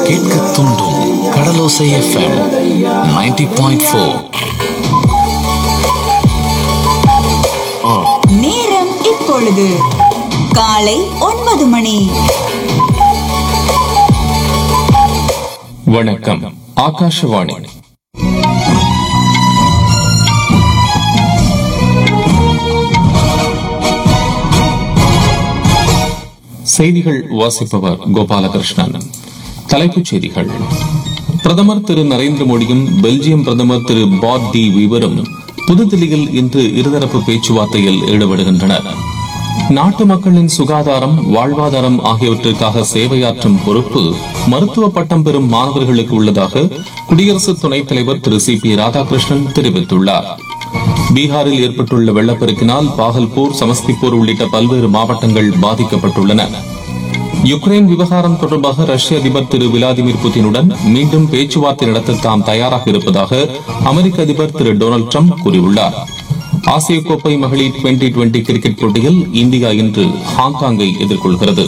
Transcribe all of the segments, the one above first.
கேட்க தூண்டும் கடலோசை FM 90.4 point four நேரம் இப்பொழுது காலை ஒன்பது மணி வணக்கம் ஆகாஷவாணி செய்திகள் வாசிப்பவர் கோபாலகிருஷ்ணன் தலைப்புச் செய்திகள் பிரதமர் திரு நரேந்திர மோடியும் பெல்ஜியம் பிரதமர் திரு பாட் டி வீவரும் புதுதில்லியில் இன்று இருதரப்பு பேச்சுவார்த்தையில் ஈடுபடுகின்றனர் நாட்டு மக்களின் சுகாதாரம் வாழ்வாதாரம் ஆகியவற்றிற்காக சேவையாற்றும் பொறுப்பு மருத்துவ பட்டம் பெறும் மாணவர்களுக்கு உள்ளதாக குடியரசு துணைத் தலைவர் திரு சி பி ராதாகிருஷ்ணன் தெரிவித்துள்ளார் பீகாரில் ஏற்பட்டுள்ள வெள்ளப்பெருக்கினால் பாகல்பூர் சமஸ்திபூர் உள்ளிட்ட பல்வேறு மாவட்டங்கள் பாதிக்கப்பட்டுள்ளன யுக்ரைன் விவகாரம் தொடர்பாக ரஷ்ய அதிபர் திரு விளாடிமிர் புதினுடன் மீண்டும் பேச்சுவார்த்தை நடத்த தாம் தயாராக இருப்பதாக அமெரிக்க அதிபர் திரு டொனால்டு ட்ரம்ப் கூறியுள்ளார் ஆசிய கோப்பை மகளிர் டுவெண்டி டுவெண்டி கிரிக்கெட் போட்டியில் இந்தியா இன்று ஹாங்காங்கை எதிர்கொள்கிறது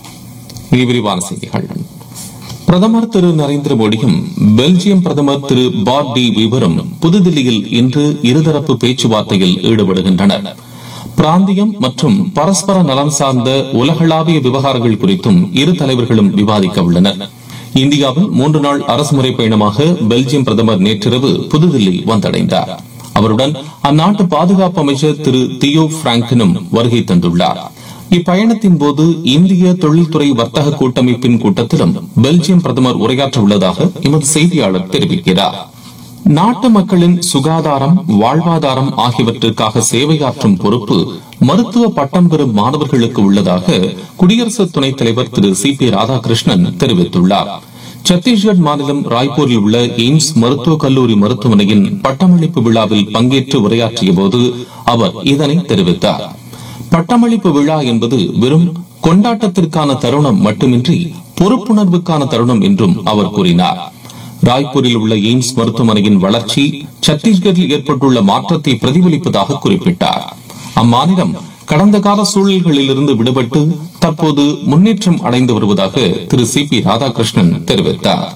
இனி விரிவான செய்திகள் பிரதமர் திரு நரேந்திர மோடியும் பெல்ஜியம் பிரதமர் திரு பாட் டி வீவரும் புதுதில்லியில் இன்று இருதரப்பு பேச்சுவார்த்தையில் ஈடுபடுகின்றனர் பிராந்தியம் மற்றும் பரஸ்பர நலன் சார்ந்த உலகளாவிய விவகாரங்கள் குறித்தும் இரு தலைவர்களும் விவாதிக்க உள்ளனர் இந்தியாவில் மூன்று நாள் அரசுமுறை பயணமாக பெல்ஜியம் பிரதமர் நேற்றிரவு புதுதில்லி வந்தடைந்தார் அவருடன் அந்நாட்டு பாதுகாப்பு அமைச்சர் திரு தியோ பிராங்கனும் வருகை தந்துள்ளார் இப்பயணத்தின் போது இந்திய தொழில்துறை வர்த்தக கூட்டமைப்பின் கூட்டத்திலும் பெல்ஜியம் பிரதமர் உரையாற்ற உள்ளதாக எமது செய்தியாளர் தெரிவிக்கிறார் நாட்டு மக்களின் சுகாதாரம் வாழ்வாதாரம் ஆகியவற்றிற்காக சேவையாற்றும் பொறுப்பு மருத்துவ பட்டம் பெறும் மாணவர்களுக்கு உள்ளதாக குடியரசு துணைத் தலைவர் திரு சி பி ராதாகிருஷ்ணன் தெரிவித்துள்ளார் சத்தீஸ்கர் மாநிலம் ராய்ப்பூரில் உள்ள எய்ம்ஸ் மருத்துவக் கல்லூரி மருத்துவமனையின் பட்டமளிப்பு விழாவில் பங்கேற்று உரையாற்றிய போது அவர் இதனை தெரிவித்தார் பட்டமளிப்பு விழா என்பது வெறும் கொண்டாட்டத்திற்கான தருணம் மட்டுமின்றி பொறுப்புணர்வுக்கான தருணம் என்றும் அவர் கூறினார் ராய்ப்பூரில் உள்ள எய்ம்ஸ் மருத்துவமனையின் வளர்ச்சி சத்தீஸ்கரில் ஏற்பட்டுள்ள மாற்றத்தை பிரதிபலிப்பதாக குறிப்பிட்டார் அம்மாநிலம் கடந்த கால சூழல்களிலிருந்து விடுபட்டு தற்போது முன்னேற்றம் அடைந்து வருவதாக திரு சி பி ராதாகிருஷ்ணன் தெரிவித்தார்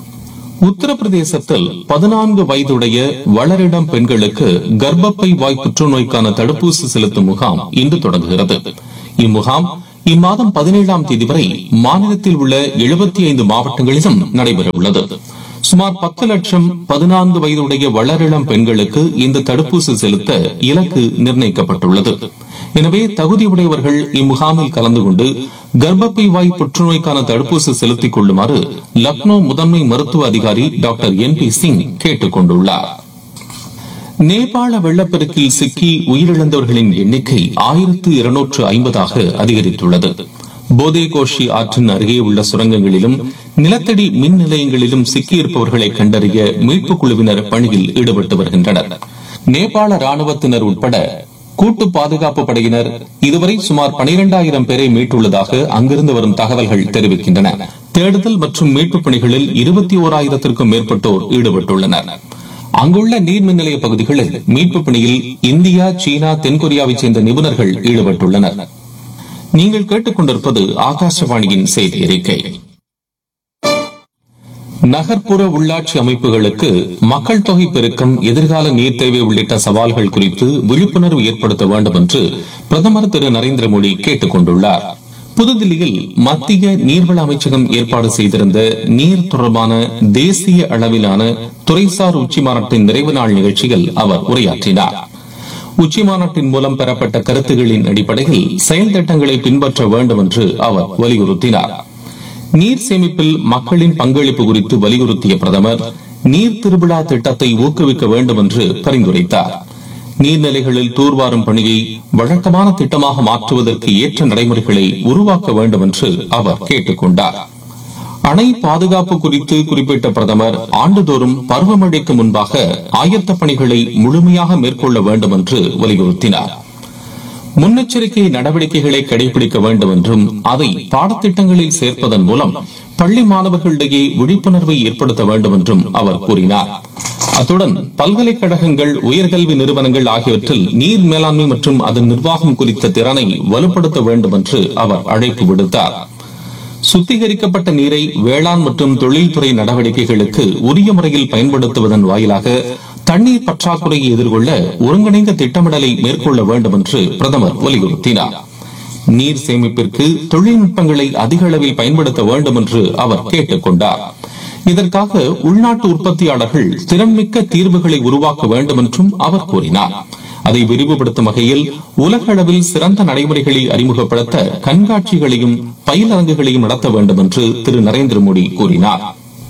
உத்தரப்பிரதேசத்தில் பதினான்கு வயதுடைய வளரிடம் பெண்களுக்கு கர்ப்பப்பை வாய் புற்றுநோய்க்கான தடுப்பூசி செலுத்தும் முகாம் இன்று தொடங்குகிறது இம்முகாம் இம்மாதம் பதினேழாம் தேதி வரை மாநிலத்தில் உள்ள எழுபத்தி ஐந்து மாவட்டங்களிலும் நடைபெற உள்ளது சுமார் பத்து லட்சம் பதினான்கு வயதுடைய வளரிளம் பெண்களுக்கு இந்த தடுப்பூசி செலுத்த இலக்கு நிர்ணயிக்கப்பட்டுள்ளது எனவே தகுதியுடையவர்கள் இம்முகாமில் கலந்து கொண்டு கர்ப்பப்பை வாய் புற்றுநோய்க்கான தடுப்பூசி செலுத்திக் கொள்ளுமாறு லக்னோ முதன்மை மருத்துவ அதிகாரி டாக்டர் என் பி சிங் கேட்டுக் கொண்டுள்ளார் நேபாள வெள்ளப்பெருக்கில் சிக்கி உயிரிழந்தவர்களின் எண்ணிக்கை ஆயிரத்து இருநூற்று ஐம்பதாக அதிகரித்துள்ளது போதே கோஷி ஆற்றின் அருகே உள்ள சுரங்கங்களிலும் நிலத்தடி மின் நிலையங்களிலும் சிக்கியிருப்பவர்களை கண்டறிய மீட்புக் குழுவினர் பணியில் ஈடுபட்டு வருகின்றனர் நேபாள ராணுவத்தினர் உட்பட கூட்டு பாதுகாப்பு படையினர் இதுவரை சுமார் பனிரெண்டாயிரம் பேரை மீட்டுள்ளதாக அங்கிருந்து வரும் தகவல்கள் தெரிவிக்கின்றன தேடுதல் மற்றும் மீட்புப் பணிகளில் இருபத்தி ஓராயிரத்திற்கும் மேற்பட்டோர் ஈடுபட்டுள்ளனர் அங்குள்ள நீர்மின் நிலைய பகுதிகளில் மீட்புப் பணியில் இந்தியா சீனா தென்கொரியாவைச் சேர்ந்த நிபுணர்கள் ஈடுபட்டுள்ளனர் நீங்கள் கேட்டுக்கொண்டிருப்பது ஆகாசவாணியின் செய்தி அறிக்கை நகர்ப்புற உள்ளாட்சி அமைப்புகளுக்கு மக்கள் தொகை பெருக்கம் எதிர்கால நீர் தேவை உள்ளிட்ட சவால்கள் குறித்து விழிப்புணர்வு ஏற்படுத்த வேண்டும் என்று பிரதமர் திரு நரேந்திர மோடி கேட்டுக் கொண்டுள்ளார் புதுதில்லியில் மத்திய நீர்வள அமைச்சகம் ஏற்பாடு செய்திருந்த நீர் தொடர்பான தேசிய அளவிலான துறைசார் உச்சி மாநாட்டின் நிறைவு நாள் நிகழ்ச்சியில் அவர் உரையாற்றினார் உச்சி மாநாட்டின் மூலம் பெறப்பட்ட கருத்துகளின் அடிப்படையில் செயல் திட்டங்களை பின்பற்ற வேண்டும் என்று அவர் வலியுறுத்தினார் நீர் சேமிப்பில் மக்களின் பங்களிப்பு குறித்து வலியுறுத்திய பிரதமர் நீர் திருவிழா திட்டத்தை ஊக்குவிக்க வேண்டும் என்று பரிந்துரைத்தார் நீர்நிலைகளில் தூர்வாரும் பணியை வழக்கமான திட்டமாக மாற்றுவதற்கு ஏற்ற நடைமுறைகளை உருவாக்க வேண்டும் என்று அவர் கேட்டுக் கொண்டார் அணை பாதுகாப்பு குறித்து குறிப்பிட்ட பிரதமர் ஆண்டுதோறும் பருவமழைக்கு முன்பாக ஆயத்த பணிகளை முழுமையாக மேற்கொள்ள வேண்டும் என்று வலியுறுத்தினார் முன்னெச்சரிக்கை நடவடிக்கைகளை கடைபிடிக்க வேண்டும் என்றும் அதை பாடத்திட்டங்களில் சேர்ப்பதன் மூலம் பள்ளி மாணவர்களிடையே விழிப்புணர்வை ஏற்படுத்த வேண்டும் என்றும் அவர் கூறினார் அத்துடன் பல்கலைக்கழகங்கள் உயர்கல்வி நிறுவனங்கள் ஆகியவற்றில் நீர் மேலாண்மை மற்றும் அதன் நிர்வாகம் குறித்த திறனை வலுப்படுத்த வேண்டும் என்று அவர் அழைப்பு விடுத்தார் சுத்திகரிக்கப்பட்ட நீரை வேளாண் மற்றும் தொழில்துறை நடவடிக்கைகளுக்கு உரிய முறையில் பயன்படுத்துவதன் வாயிலாக தண்ணீர் பற்றாக்குறையை எதிர்கொள்ள ஒருங்கிணைந்த திட்டமிடலை மேற்கொள்ள வேண்டும் என்று பிரதமர் வலியுறுத்தினார் நீர் சேமிப்பிற்கு தொழில்நுட்பங்களை அதிக அளவில் பயன்படுத்த வேண்டும் என்று அவர் கேட்டுக் கொண்டார் இதற்காக உள்நாட்டு உற்பத்தியாளர்கள் திறன்மிக்க தீர்வுகளை உருவாக்க வேண்டும் என்றும் அவர் கூறினார் அதை விரிவுபடுத்தும் வகையில் உலக அளவில் சிறந்த நடைமுறைகளை அறிமுகப்படுத்த கண்காட்சிகளையும் பயிலரங்குகளையும் நடத்த வேண்டும் என்று திரு நரேந்திர மோடி கூறினார்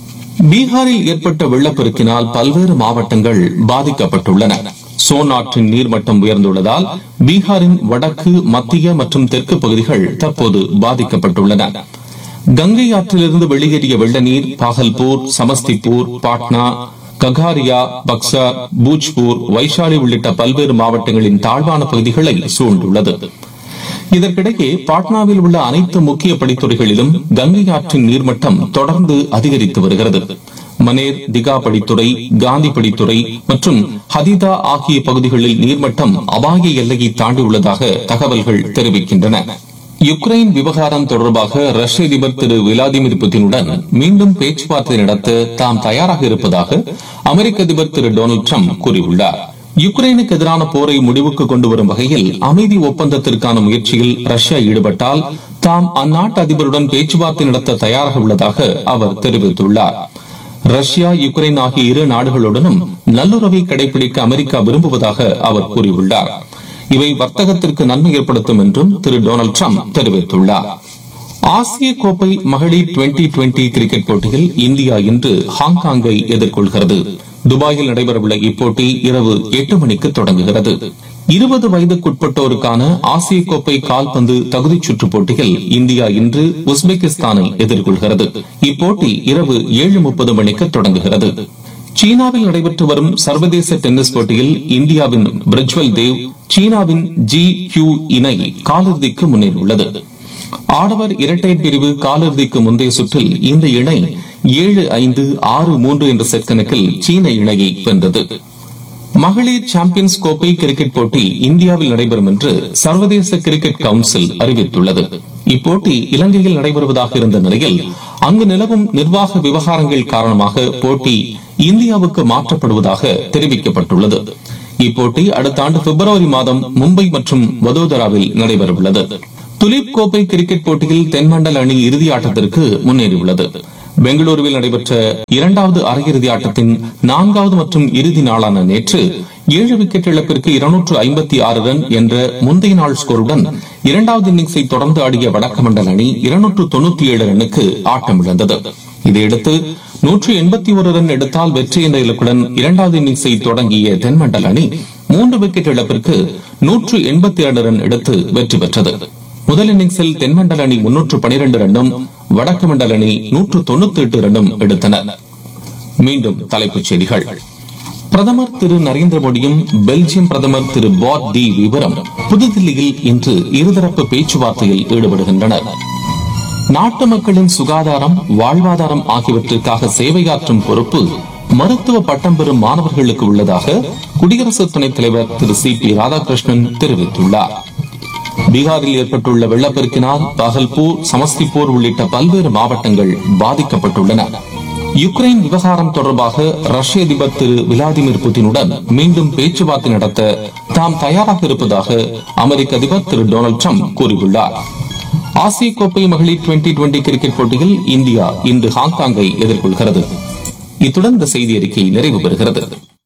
பீகாரில் ஏற்பட்ட வெள்ளப்பெருக்கினால் பல்வேறு மாவட்டங்கள் பாதிக்கப்பட்டுள்ளன சோன் ஆற்றின் நீர்மட்டம் உயர்ந்துள்ளதால் பீகாரின் வடக்கு மத்திய மற்றும் தெற்கு பகுதிகள் தற்போது பாதிக்கப்பட்டுள்ளன கங்கை ஆற்றிலிருந்து வெளியேறிய வெள்ள நீர் பாகல்பூர் சமஸ்திபூர் பாட்னா ககாரியா பக்சர் பூஜ்பூர் வைஷாலி உள்ளிட்ட பல்வேறு மாவட்டங்களின் தாழ்வான பகுதிகளை சூழ்ந்துள்ளது இதற்கிடையே பாட்னாவில் உள்ள அனைத்து முக்கிய படித்துறைகளிலும் கங்கை ஆற்றின் நீர்மட்டம் தொடர்ந்து அதிகரித்து வருகிறது மனேர் திகா படித்துறை காந்தி படித்துறை மற்றும் ஹதிதா ஆகிய பகுதிகளில் நீர்மட்டம் அபாய எல்லையை தாண்டியுள்ளதாக தகவல்கள் தெரிவிக்கின்றன யுக்ரைன் விவகாரம் தொடர்பாக ரஷ்ய அதிபர் திரு விளாடிமிர் புதினுடன் மீண்டும் பேச்சுவார்த்தை நடத்த தாம் தயாராக இருப்பதாக அமெரிக்க அதிபர் திரு டொனால்டு ட்ரம்ப் கூறியுள்ளார் யுக்ரைனுக்கு எதிரான போரை முடிவுக்கு கொண்டு வரும் வகையில் அமைதி ஒப்பந்தத்திற்கான முயற்சியில் ரஷ்யா ஈடுபட்டால் தாம் அந்நாட்டு அதிபருடன் பேச்சுவார்த்தை நடத்த தயாராக உள்ளதாக அவர் தெரிவித்துள்ளார் ரஷ்யா யுக்ரைன் ஆகிய இரு நாடுகளுடனும் நல்லுறவை கடைபிடிக்க அமெரிக்கா விரும்புவதாக அவர் கூறியுள்ளார் இவை வர்த்தகத்திற்கு நன்மை ஏற்படுத்தும் என்றும் திரு டொனால்டு ட்ரம்ப் தெரிவித்துள்ளார் ஆசிய கோப்பை மகளிர் டுவெண்டி டுவெண்டி கிரிக்கெட் போட்டியில் இந்தியா இன்று ஹாங்காங்கை எதிர்கொள்கிறது துபாயில் நடைபெறவுள்ள இப்போட்டி இரவு எட்டு மணிக்கு தொடங்குகிறது இருபது வயதுக்குட்பட்டோருக்கான ஆசிய கோப்பை கால்பந்து தகுதிச் சுற்றுப் போட்டியில் இந்தியா இன்று உஸ்பெகிஸ்தானை எதிர்கொள்கிறது இப்போட்டி இரவு ஏழு முப்பது மணிக்கு தொடங்குகிறது சீனாவில் நடைபெற்று வரும் சர்வதேச டென்னிஸ் போட்டியில் இந்தியாவின் பிரஜ்வல் தேவ் சீனாவின் ஜி கியூ இணை காலிறுதிக்கு முன்னேறியுள்ளது ஆடவர் இரட்டையர் பிரிவு காலிறுதிக்கு முந்தைய சுற்றில் இந்த இணை ஏழு ஐந்து ஆறு மூன்று என்ற செட் கணக்கில் சீன இணையை வென்றது மகளிர் சாம்பியன்ஸ் கோப்பை கிரிக்கெட் போட்டி இந்தியாவில் நடைபெறும் என்று சர்வதேச கிரிக்கெட் கவுன்சில் அறிவித்துள்ளது இப்போட்டி இலங்கையில் நடைபெறுவதாக இருந்த நிலையில் அங்கு நிலவும் நிர்வாக விவகாரங்கள் காரணமாக போட்டி இந்தியாவுக்கு மாற்றப்படுவதாக தெரிவிக்கப்பட்டுள்ளது இப்போட்டி அடுத்த ஆண்டு பிப்ரவரி மாதம் மும்பை மற்றும் வதோதராவில் நடைபெறவுள்ளது துலீப் கோப்பை கிரிக்கெட் போட்டியில் தென்மண்டல அணி இறுதி ஆட்டத்திற்கு முன்னேறியுள்ளது பெங்களூருவில் நடைபெற்ற இரண்டாவது அரையிறுதி ஆட்டத்தின் நான்காவது மற்றும் இறுதி நாளான நேற்று ஏழு விக்கெட் இழப்பிற்கு இருநூற்று ஐம்பத்தி ஆறு ரன் என்ற முந்தைய நாள் ஸ்கோருடன் இரண்டாவது இன்னிங்ஸை தொடர்ந்து ஆடிய வடக்கமண்டல் அணி இருநூற்று தொண்ணூத்தி ஏழு ரன்னுக்கு ஆட்டமிழந்தது இதையடுத்து நூற்று எண்பத்தி ஒரு ரன் எடுத்தால் வெற்றி என்ற இலக்குடன் இரண்டாவது இன்னிங்ஸை தொடங்கிய தென்மண்டல் அணி மூன்று விக்கெட் இழப்பிற்கு நூற்று எண்பத்தி ஏழு ரன் எடுத்து வெற்றி பெற்றது முதல் இன்னிங்ஸில் தென்மண்டல அணி முன்னூற்று பனிரெண்டு ரன்னும் வடக்கு மண்டல அணி நூற்று தொண்ணூத்தி எட்டு ரன்னும் எடுத்தனர் மீண்டும் தலைப்புச் செய்திகள் பிரதமர் திரு நரேந்திர மோடியும் பெல்ஜியம் பிரதமர் திரு பாட் டி விவரம் புதுதில்லியில் இன்று இருதரப்பு பேச்சுவார்த்தையில் ஈடுபடுகின்றனர் நாட்டு மக்களின் சுகாதாரம் வாழ்வாதாரம் ஆகியவற்றிற்காக சேவையாற்றும் பொறுப்பு மருத்துவ பட்டம் பெறும் மாணவர்களுக்கு உள்ளதாக குடியரசு துணைத் தலைவர் திரு சி பி ராதாகிருஷ்ணன் தெரிவித்துள்ளார் பீகாரில் ஏற்பட்டுள்ள வெள்ளப்பெருக்கினால் பகல்பூர் சமஸ்திபூர் உள்ளிட்ட பல்வேறு மாவட்டங்கள் பாதிக்கப்பட்டுள்ளன யுக்ரைன் விவகாரம் தொடர்பாக ரஷ்ய அதிபர் திரு விளாடிமிர் புதினுடன் மீண்டும் பேச்சுவார்த்தை நடத்த தாம் தயாராக இருப்பதாக அமெரிக்க அதிபர் திரு டொனால்டு ட்ரம்ப் கூறியுள்ளார் ஆசிய கோப்பை மகளிர் டுவெண்டி டுவெண்டி கிரிக்கெட் போட்டியில் இந்தியா இன்று ஹாங்காங்கை எதிர்கொள்கிறது இத்துடன் இந்த செய்தி அறிக்கை நிறைவு பெறுகிறது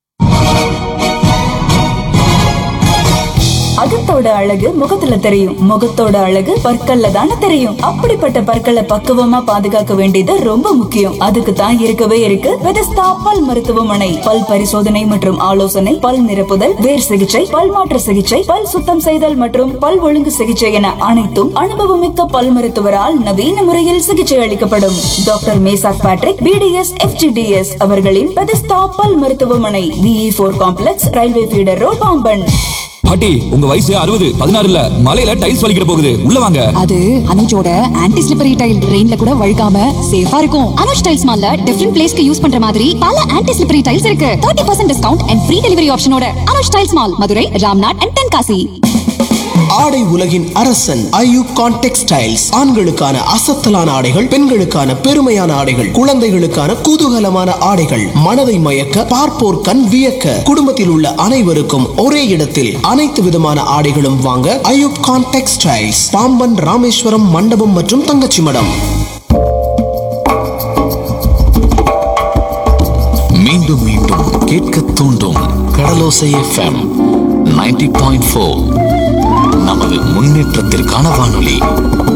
அகத்தோட அழகு முகத்துல தெரியும் முகத்தோட அழகு பற்கள்ல தானே தெரியும் அப்படிப்பட்ட பற்களை பக்குவமா பாதுகாக்க வேண்டியது ரொம்ப முக்கியம் அதுக்கு தான் இருக்கவே இருக்கு பெதஸ்தா பல் மருத்துவமனை பல் பரிசோதனை மற்றும் ஆலோசனை பல் நிரப்புதல் வேர் சிகிச்சை பல் மாற்று சிகிச்சை பல் சுத்தம் செய்தல் மற்றும் பல் ஒழுங்கு சிகிச்சை என அனைத்தும் அனுபவமிக்க பல் மருத்துவரால் நவீன முறையில் சிகிச்சை அளிக்கப்படும் doctor Meshach Patrick BDS FGDS அவர்களின் பெதஸ்தா பல் மருத்துவமனை விஇ போர் complex railway feeder road Pamban பாட்டி உங்க வயசு அறுபது பதினாறுல மலையில டைல்ஸ் வலிக்கிற போகுது உள்ள வாங்க அது அனுஜோட ஆன்டி ஸ்லிப்பரி டைல் ரெயின்ல கூட வழுக்காம சேஃபா இருக்கும் அனுஜ் டைல்ஸ் மால்ல டிஃபரெண்ட் பிளேஸ்க்கு யூஸ் பண்ற மாதிரி பல ஆன்டி ஸ்லிப்பரி டைல்ஸ் இருக்கு 30% percent discount and free delivery ஆப்ஷனோட Anuj tiles mall Madurai Ramnad and Tenkasi ஆடை உலகின் அரசன் ஐயூப் கான் டெக்ஸ்டைல்ஸ் ஆண்களுக்கான அசத்தலான ஆடைகள் பெண்களுக்கான பெருமையான ஆடைகள் குழந்தைகளுக்கான குதூகலமான ஆடைகள் மனதை மயக்க பார்ப்போர் கண் வியக்க குடும்பத்தில் உள்ள அனைவருக்கும் ஒரே இடத்தில் அனைத்து விதமான ஆடைகளும் வாங்க ஐயூப் கான் டெக்ஸ்டைல்ஸ் பாம்பன் ராமேஸ்வரம் மண்டபம் மற்றும் தங்கச்சி மடம் மீண்டும் மீண்டும் கேட்க தூண்டும் கடலோசை எஃப்எம் 90.4 பாயிண்ட் நமது முன்னேற்றத்திற்கான வானொலி